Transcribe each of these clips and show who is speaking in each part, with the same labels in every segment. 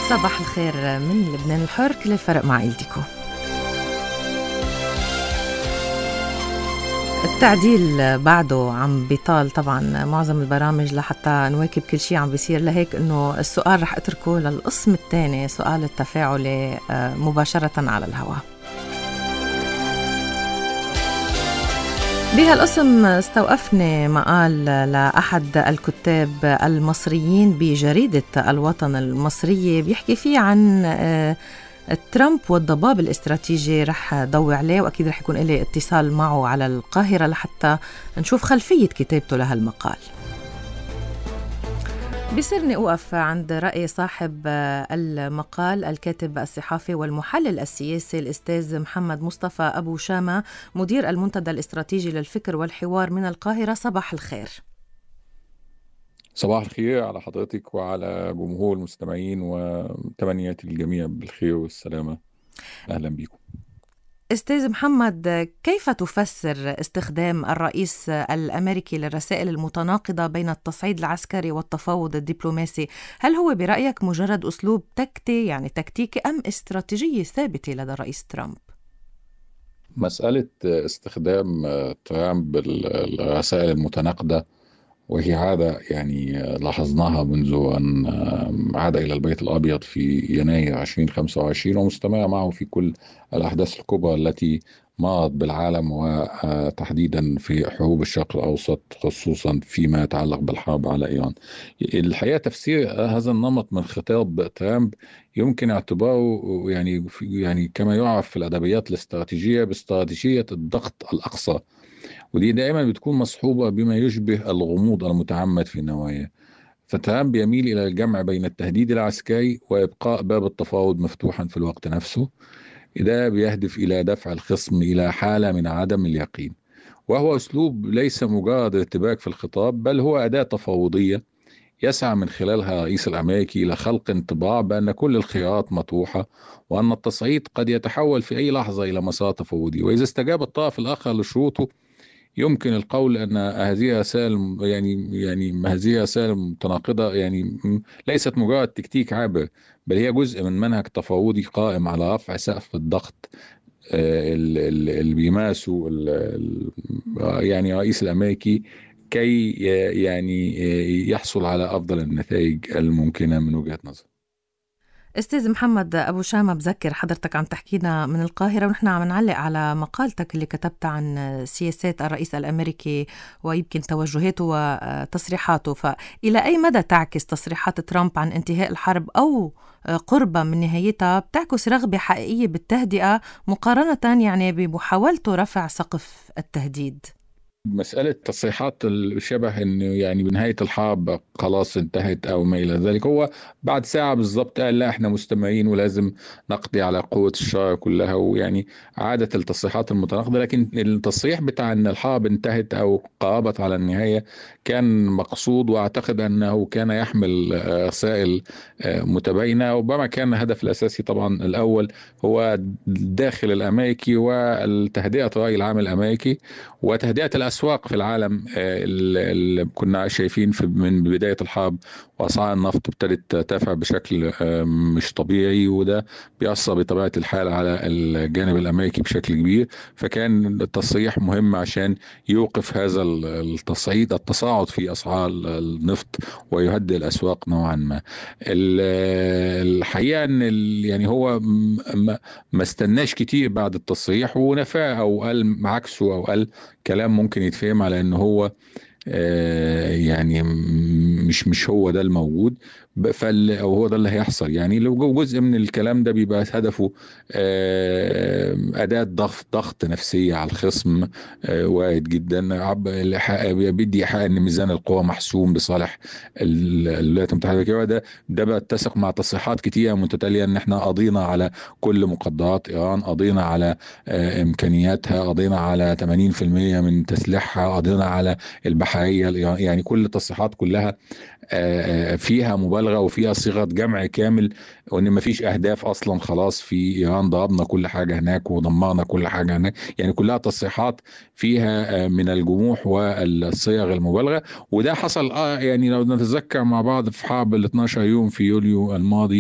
Speaker 1: صباح الخير من لبنان الحر كل الفرق مع عائلتكم التعديل بعده عم بيطال طبعا معظم البرامج لحتى نواكب كل شيء عم بيصير لهيك انه السؤال رح اتركه للقسم الثاني سؤال التفاعلي آه، مباشرة على الهواء بهالقسم استوقفني مقال لأحد الكتاب المصريين بجريدة الوطن المصرية بيحكي فيه عن آه، ترامب والضباب الاستراتيجي رح ضوي عليه واكيد رح يكون لي اتصال معه على القاهره لحتى نشوف خلفيه كتابته لهالمقال بصيرني أوقف عند رأي صاحب المقال الكاتب الصحافي والمحلل السياسي الأستاذ محمد مصطفى أبو شامة مدير المنتدى الاستراتيجي للفكر والحوار من القاهرة صباح الخير
Speaker 2: صباح الخير على حضرتك وعلى جمهور المستمعين وتمنيات الجميع بالخير والسلامة أهلا بكم
Speaker 1: استاذ محمد كيف تفسر استخدام الرئيس الامريكي للرسائل المتناقضه بين التصعيد العسكري والتفاوض الدبلوماسي هل هو برايك مجرد اسلوب تكتي يعني تكتيكي ام استراتيجيه ثابته لدى الرئيس ترامب
Speaker 2: مسألة استخدام ترامب الرسائل المتناقضة وهي عادة يعني لاحظناها منذ أن عاد إلى البيت الأبيض في يناير 2025 ومستمرة معه في كل الأحداث الكبرى التي مضت بالعالم وتحديدا في حروب الشرق الأوسط خصوصا فيما يتعلق بالحرب على إيران الحقيقة تفسير هذا النمط من خطاب ترامب يمكن اعتباره يعني يعني كما يعرف في الأدبيات الاستراتيجية باستراتيجية الضغط الأقصى ودي دائما بتكون مصحوبة بما يشبه الغموض المتعمد في النوايا فترامب يميل إلى الجمع بين التهديد العسكري وإبقاء باب التفاوض مفتوحا في الوقت نفسه ده بيهدف إلى دفع الخصم إلى حالة من عدم اليقين وهو أسلوب ليس مجرد ارتباك في الخطاب بل هو أداة تفاوضية يسعى من خلالها الرئيس الأمريكي إلى خلق انطباع بأن كل الخيارات مطروحة وأن التصعيد قد يتحول في أي لحظة إلى مسار تفاوضي وإذا استجاب الطرف الآخر لشروطه يمكن القول ان هذه رسائل يعني يعني هذه رسائل متناقضه يعني ليست مجرد تكتيك عابر بل هي جزء من منهج تفاوضي قائم على رفع سقف الضغط آه، اللي بيمارسه يعني الرئيس الامريكي كي يعني يحصل على افضل النتائج الممكنه من وجهه نظر
Speaker 1: استاذ محمد ابو شامه بذكر حضرتك عم تحكينا من القاهره ونحن عم نعلق على مقالتك اللي كتبتها عن سياسات الرئيس الامريكي ويمكن توجهاته وتصريحاته فالى اي مدى تعكس تصريحات ترامب عن انتهاء الحرب او قربة من نهايتها بتعكس رغبة حقيقية بالتهدئة مقارنة يعني بمحاولته رفع سقف التهديد
Speaker 2: مسألة تصريحات الشبه انه يعني بنهاية الحرب خلاص انتهت او ما الى ذلك هو بعد ساعة بالضبط قال لا احنا مستمرين ولازم نقضي على قوة الشر كلها ويعني عادت التصريحات المتناقضة لكن التصريح بتاع ان الحرب انتهت او قاربت على النهاية كان مقصود واعتقد انه كان يحمل رسائل متباينة ربما كان الهدف الاساسي طبعا الاول هو الداخل الامريكي والتهدئة الرأي العام الامريكي وتهدئة الاسواق في العالم آه، اللي كنا شايفين في من بدايه الحرب واسعار النفط ابتدت ترتفع بشكل آه، مش طبيعي وده بيأثر بطبيعه الحال على الجانب الامريكي بشكل كبير فكان التصريح مهم عشان يوقف هذا التصعيد التصاعد في اسعار النفط ويهدئ الاسواق نوعا ما الحقيقه ان يعني هو ما استناش كتير بعد التصريح ونفاه او قال عكسه او قال كلام ممكن يتفهم على ان هو آه، يعني مش مش هو ده الموجود فال او هو ده اللي هيحصل يعني لو جزء من الكلام ده بيبقى هدفه آه، اداه ضغط ضغط نفسيه على الخصم آه، وارد جدا بيدي ايحاء ان ميزان القوى محسوم بصالح الولايات المتحده ده ده بيتسق مع تصريحات كتيره متتاليه ان احنا قضينا على كل مقدرات ايران قضينا على امكانياتها قضينا على 80% من تسليحها قضينا على البحريه يعني كل التصريحات كلها فيها مبالغه وفيها صيغه جمع كامل وان ما فيش اهداف اصلا خلاص في ايران ضربنا كل حاجه هناك ودمرنا كل حاجه هناك يعني كلها تصريحات فيها من الجموح والصيغ المبالغه وده حصل اه يعني لو نتذكر مع بعض في حرب ال 12 يوم في يوليو الماضي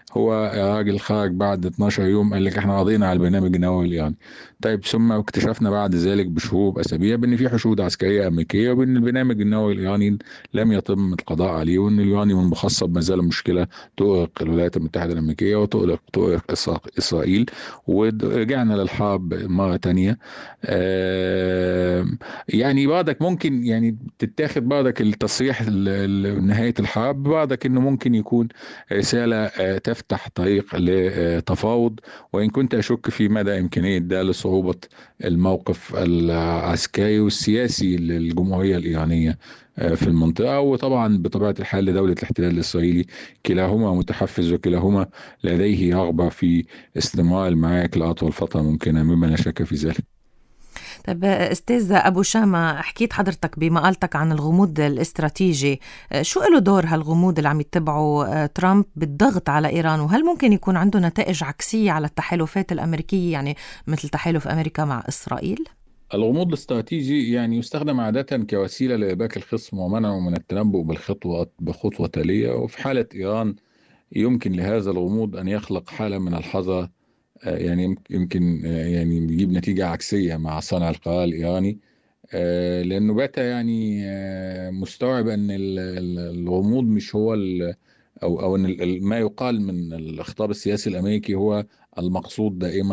Speaker 2: هو راجل خرج بعد 12 يوم قال لك احنا قضينا على البرنامج النووي الايراني طيب ثم اكتشفنا بعد ذلك بشهور باسابيع بان في حشود عسكريه امريكيه وبان البرنامج النووي الايراني لم يتم القضاء عليه وان اليورانيوم المخصب ما زال مشكله تؤرق الولايات المتحده الامريكيه وتؤرق تؤرق اسرائيل ورجعنا للحرب مره ثانيه آه يعني بعضك ممكن يعني تتاخد بعضك التصريح نهايه الحرب بعضك انه ممكن يكون رساله آه، تفتح طريق لتفاوض وان كنت اشك في مدى امكانيه ده لصعوبه الموقف العسكري والسياسي للجمهوريه الايرانيه آه، في المنطقة وطبعا بطبيعة الحال لدولة الاحتلال الإسرائيلي كلاهما متحفز وكلاهما لديه رغبة في استمرار المعارك لأطول فترة ممكنة مما لا شك في ذلك
Speaker 1: طيب استاذ ابو شامه حكيت حضرتك بمقالتك عن الغموض الاستراتيجي شو له دور هالغموض اللي عم يتبعه آه، ترامب بالضغط على ايران وهل ممكن يكون عنده نتائج عكسيه على التحالفات الامريكيه يعني مثل تحالف امريكا مع اسرائيل
Speaker 2: الغموض الاستراتيجي يعني يستخدم عادة كوسيلة لإرباك الخصم ومنعه من التنبؤ بالخطوة بخطوة تالية وفي حالة إيران يمكن لهذا الغموض أن يخلق حالة من الحظر آه، يعني يمكن آه، يعني يجيب نتيجة عكسية مع صانع القرار الإيراني آه، لأنه بات يعني مستوعب أن الغموض مش هو أو أو أن ما يقال من الخطاب السياسي الأمريكي هو المقصود دائما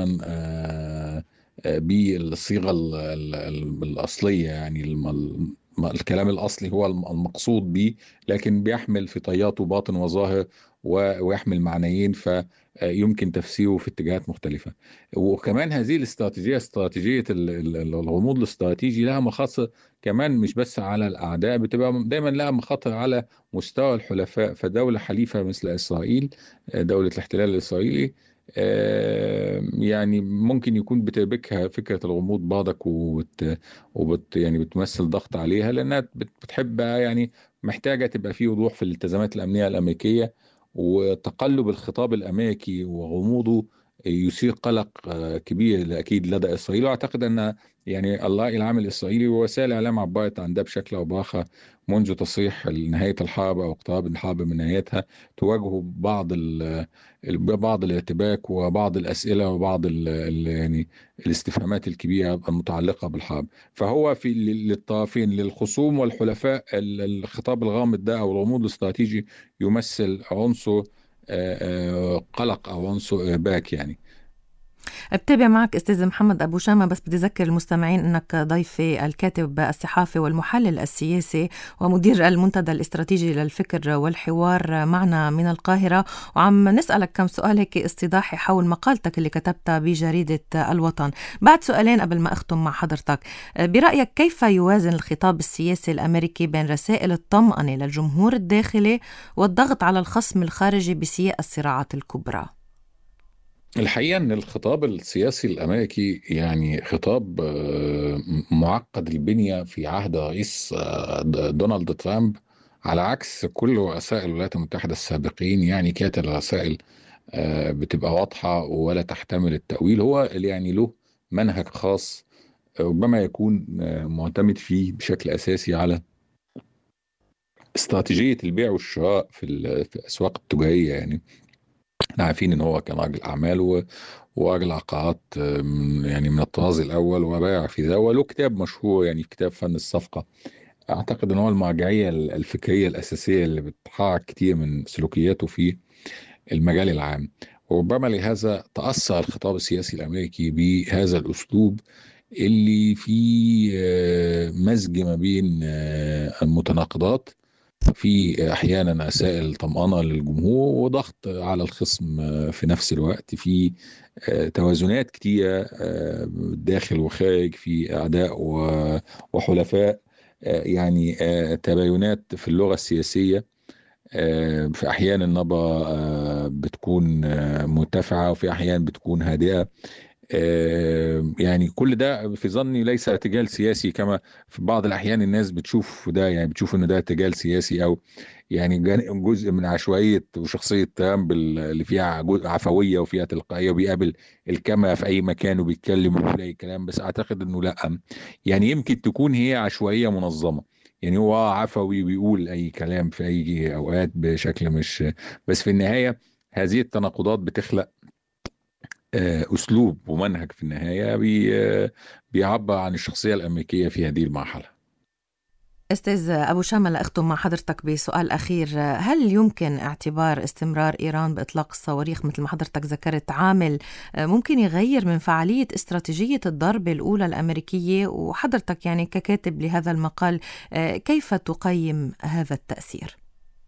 Speaker 2: بالصيغة الأصلية يعني الكلام الأصلي هو المقصود به لكن بيحمل في طياته باطن وظاهر ويحمل معنيين فيمكن تفسيره في اتجاهات مختلفة وكمان هذه الاستراتيجية استراتيجية الغموض الاستراتيجي لها مخاطر كمان مش بس على الأعداء بتبقى دايما لها مخاطر على مستوى الحلفاء فدولة حليفة مثل إسرائيل دولة الاحتلال الإسرائيلي يعني ممكن يكون بتربكها فكرة الغموض بعضك وبت, وبت يعني بتمثل ضغط عليها لأنها بتحب يعني محتاجة تبقى في وضوح في الالتزامات الأمنية الأمريكية وتقلب الخطاب الامريكي وغموضه يثير قلق آه، كبير اكيد لدى اسرائيل واعتقد ان يعني الله العام الاسرائيلي ووسائل الاعلام عبرت عن ده بشكل او باخر منذ تصريح نهايه الحرب او اقتراب الحرب من نهايتها تواجه بعض بعض الارتباك وبعض الاسئله وبعض ال يعني الاستفهامات الكبيره المتعلقه بالحرب فهو في للطرفين للخصوم والحلفاء الخطاب الغامض ده او الغموض الاستراتيجي يمثل عنصر قلق او عنصر ارباك يعني
Speaker 1: بتابع معك استاذ محمد ابو شامه بس بدي اذكر المستمعين انك ضيفي الكاتب الصحافي والمحلل السياسي ومدير المنتدى الاستراتيجي للفكر والحوار معنا من القاهره وعم نسالك كم سؤال هيك استضاحي حول مقالتك اللي كتبتها بجريده الوطن بعد سؤالين قبل ما اختم مع حضرتك برايك كيف يوازن الخطاب السياسي الامريكي بين رسائل الطمانه للجمهور الداخلي والضغط على الخصم الخارجي بسياق الصراعات الكبرى
Speaker 2: الحقيقة أن الخطاب السياسي الأمريكي يعني خطاب آه، معقد البنية في عهد رئيس آه، دونالد ترامب على عكس كل رؤساء الولايات المتحدة السابقين يعني كانت الرسائل آه، بتبقى واضحة ولا تحتمل التأويل هو يعني له منهج خاص ربما يكون معتمد فيه بشكل أساسي على استراتيجية البيع والشراء في الأسواق التجارية يعني احنا عارفين ان هو كان راجل اعمال وراجل عقارات يعني من الطراز الاول وباع في ذا وله كتاب مشهور يعني في كتاب فن الصفقه اعتقد ان هو المرجعيه الفكريه الاساسيه اللي بتحرك كتير من سلوكياته في المجال العام وربما لهذا تاثر الخطاب السياسي الامريكي بهذا الاسلوب اللي فيه آه، مزج ما بين آه، المتناقضات في احيانا رسائل طمأنة للجمهور وضغط على الخصم في نفس الوقت في آه، توازنات كتيرة آه، داخل وخارج في اعداء وحلفاء آه، يعني تباينات في اللغة السياسية في احيان النبرة بتكون مرتفعة وفي احيان بتكون هادئة يعني كل ده في ظني ليس ارتجال سياسي كما في بعض الاحيان الناس بتشوف ده يعني بتشوف ان ده ارتجال سياسي او يعني جزء من عشوائيه وشخصيه ترامب اللي فيها عفويه وفيها تلقائيه وبيقابل الكاميرا في اي مكان وبيتكلم وبيقول اي كلام بس اعتقد انه لا يعني يمكن تكون هي عشوائيه منظمه يعني هو عفوي بيقول اي كلام في اي اوقات بشكل مش بس في النهايه هذه التناقضات بتخلق اسلوب ومنهج في النهايه بيعبر عن الشخصيه الامريكيه في هذه المرحله
Speaker 1: استاذ ابو شامه لاختم مع حضرتك بسؤال اخير هل يمكن اعتبار استمرار ايران باطلاق الصواريخ مثل ما حضرتك ذكرت عامل ممكن يغير من فعاليه استراتيجيه الضرب الاولى الامريكيه وحضرتك يعني ككاتب لهذا المقال كيف تقيم هذا التاثير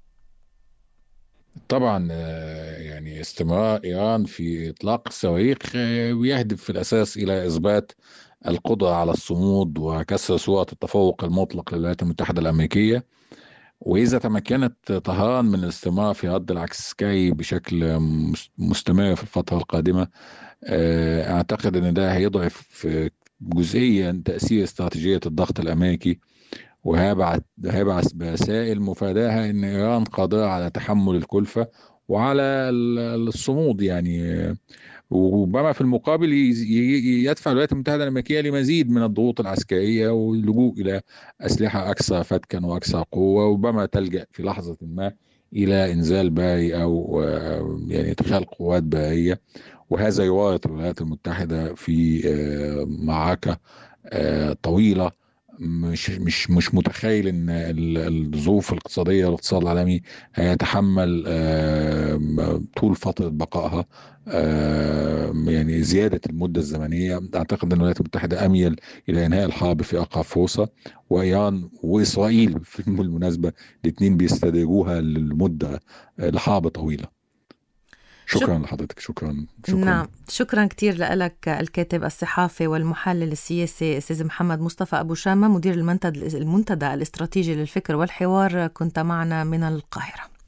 Speaker 2: طبعا يعني استمرار ايران في اطلاق الصواريخ بيهدف في الاساس الى اثبات القدرة على الصمود وكسر صورة التفوق المطلق للولايات المتحدة الأمريكية وإذا تمكنت طهران من الاستمرار في رد العسكري بشكل مستمر في الفترة القادمة أعتقد أن ده هيضعف جزئيا تأثير استراتيجية الضغط الأمريكي وهيبعث هيبعث برسائل مفاداها أن إيران قادرة على تحمل الكلفة وعلى الصمود يعني وربما في المقابل يدفع الولايات المتحده الامريكيه لمزيد من الضغوط العسكريه واللجوء الى اسلحه اكثر فتكا واكثر قوه وربما تلجا في لحظه ما الى انزال بري او يعني ادخال قوات بريه وهذا يورط الولايات المتحده في معركه طويله مش مش مش متخيل ان الظروف الاقتصاديه والاقتصاد العالمي هيتحمل طول فتره بقائها يعني زياده المده الزمنيه اعتقد ان الولايات المتحده اميل الى انهاء الحرب في اقرب فرصه وايران واسرائيل بالمناسبه الاثنين بيستدرجوها للمده لحرب طويله شكرا شك... لحضرتك شكرا
Speaker 1: شكرا نعم شكرا كثير لك الكاتب الصحافي والمحلل السياسي استاذ محمد مصطفى ابو شامه مدير المنتدى المنتدى الاستراتيجي للفكر والحوار كنت معنا من القاهره